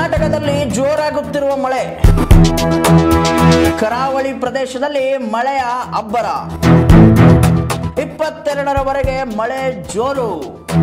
ಕರ್ನಾಟಕದಲ್ಲಿ ಜೋರಾಗುತ್ತಿರುವ ಮಳೆ ಕರಾವಳಿ ಪ್ರದೇಶದಲ್ಲಿ ಮಳೆಯ ಅಬ್ಬರ ಇಪ್ಪತ್ತೆರಡರವರೆಗೆ ಮಳೆ ಜೋರು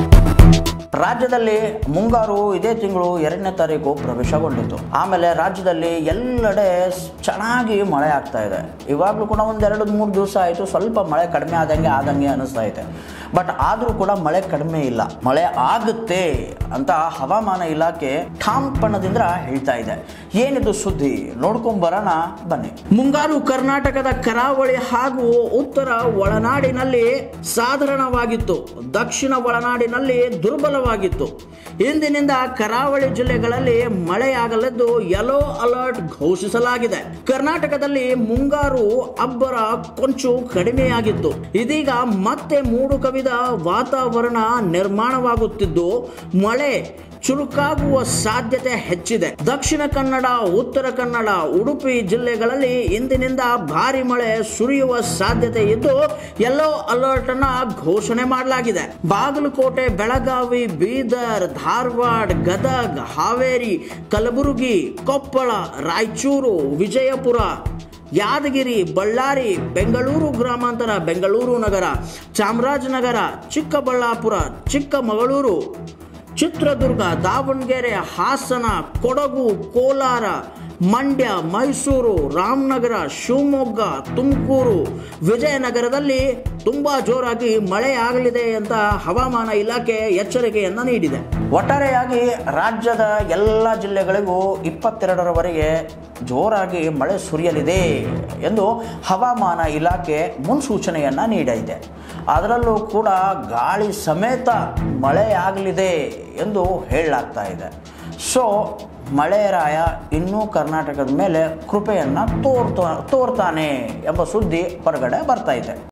ರಾಜ್ಯದಲ್ಲಿ ಮುಂಗಾರು ಇದೇ ತಿಂಗಳು ಎರಡನೇ ತಾರೀಕು ಪ್ರವೇಶಗೊಂಡಿತು ಆಮೇಲೆ ರಾಜ್ಯದಲ್ಲಿ ಎಲ್ಲೆಡೆ ಸ್- ಚೆನ್ನಾಗಿ ಮಳೆ ಆಗ್ತಾ ಇದೆ ಇವಾಗಲೂ ಕೂಡ ಒಂದು ಎರಡು ಮೂರು ದಿವಸ ಆಯಿತು ಸ್ವಲ್ಪ ಮಳೆ ಕಡಿಮೆ ಆದಂಗೆ ಆದಂಗೆ ಅನಿಸ್ತಾ ಇದೆ ಬಟ್ ಆದರೂ ಕೂಡ ಮಳೆ ಕಡಿಮೆ ಇಲ್ಲ ಮಳೆ ಆಗುತ್ತೆ ಅಂತ ಹವಾಮಾನ ಇಲಾಖೆ ಠಾಂಪಣದಿಂದ ಹೇಳ್ತಾ ಇದೆ ಏನಿದು ಸುದ್ದಿ ನೋಡ್ಕೊಂಡ್ ಬರೋಣ ಬನ್ನಿ ಮುಂಗಾರು ಕರ್ನಾಟಕದ ಕರಾವಳಿ ಹಾಗೂ ಉತ್ತರ ಒಳನಾಡಿನಲ್ಲಿ ಸಾಧಾರಣವಾಗಿತ್ತು ದಕ್ಷಿಣ ಒಳನಾಡಿನಲ್ಲಿ ದುರ್ಬಲವಾಗಿತ್ತು ಇಂದಿನಿಂದ ಕರಾವಳಿ ಜಿಲ್ಲೆಗಳಲ್ಲಿ ಮಳೆಯಾಗಲಿದ್ದು ಯೆಲ್ಲೋ ಅಲರ್ಟ್ ಘೋಷಿಸಲಾಗಿದೆ ಕರ್ನಾಟಕದಲ್ಲಿ ಮುಂಗಾರು ಅಬ್ಬರ ಕೊಂಚು ಕಡಿಮೆಯಾಗಿತ್ತು ಇದೀಗ ಮತ್ತೆ ಮೂಡು ಕವಿದ ವಾತಾವರಣ ನಿರ್ಮಾಣವಾಗುತ್ತಿದ್ದು ಮಳೆ ಚುರುಕಾಗುವ ಸಾಧ್ಯತೆ ಹೆಚ್ಚಿದೆ ದಕ್ಷಿಣ ಕನ್ನಡ ಉತ್ತರ ಕನ್ನಡ ಉಡುಪಿ ಜಿಲ್ಲೆಗಳಲ್ಲಿ ಇಂದಿನಿಂದ ಭಾರಿ ಮಳೆ ಸುರಿಯುವ ಸಾಧ್ಯತೆ ಇದ್ದು ಯೆಲ್ಲೋ ಅಲರ್ಟ್ ಅನ್ನ ಘೋಷಣೆ ಮಾಡಲಾಗಿದೆ ಬಾಗಲಕೋಟೆ ಬೆಳಗಾವಿ ಬೀದರ್ ಧಾರವಾಡ ಗದಗ್ ಹಾವೇರಿ ಕಲಬುರಗಿ ಕೊಪ್ಪಳ ರಾಯಚೂರು ವಿಜಯಪುರ ಯಾದಗಿರಿ ಬಳ್ಳಾರಿ ಬೆಂಗಳೂರು ಗ್ರಾಮಾಂತರ ಬೆಂಗಳೂರು ನಗರ ಚಾಮರಾಜನಗರ ಚಿಕ್ಕಬಳ್ಳಾಪುರ ಚಿಕ್ಕಮಗಳೂರು ಚಿತ್ರದುರ್ಗ ದಾವಣಗೆರೆ ಹಾಸನ ಕೊಡಗು ಕೋಲಾರ ಮಂಡ್ಯ ಮೈಸೂರು ರಾಮನಗರ ಶಿವಮೊಗ್ಗ ತುಮಕೂರು ವಿಜಯನಗರದಲ್ಲಿ ತುಂಬ ಜೋರಾಗಿ ಮಳೆ ಆಗಲಿದೆ ಅಂತ ಹವಾಮಾನ ಇಲಾಖೆ ಎಚ್ಚರಿಕೆಯನ್ನು ನೀಡಿದೆ ಒಟ್ಟಾರೆಯಾಗಿ ರಾಜ್ಯದ ಎಲ್ಲ ಜಿಲ್ಲೆಗಳಿಗೂ ಇಪ್ಪತ್ತೆರಡರವರೆಗೆ ಜೋರಾಗಿ ಮಳೆ ಸುರಿಯಲಿದೆ ಎಂದು ಹವಾಮಾನ ಇಲಾಖೆ ಮುನ್ಸೂಚನೆಯನ್ನು ನೀಡಿದೆ ಅದರಲ್ಲೂ ಕೂಡ ಗಾಳಿ ಸಮೇತ ಮಳೆಯಾಗಲಿದೆ ಎಂದು ಹೇಳಲಾಗ್ತಾ ಇದೆ ಸೊ ಮಳೆರಾಯ ಇನ್ನೂ ಕರ್ನಾಟಕದ ಮೇಲೆ ಕೃಪೆಯನ್ನು ತೋರ್ತಾ ತೋರ್ತಾನೆ ಎಂಬ ಸುದ್ದಿ ಹೊರಗಡೆ ಬರ್ತಾ ಇದೆ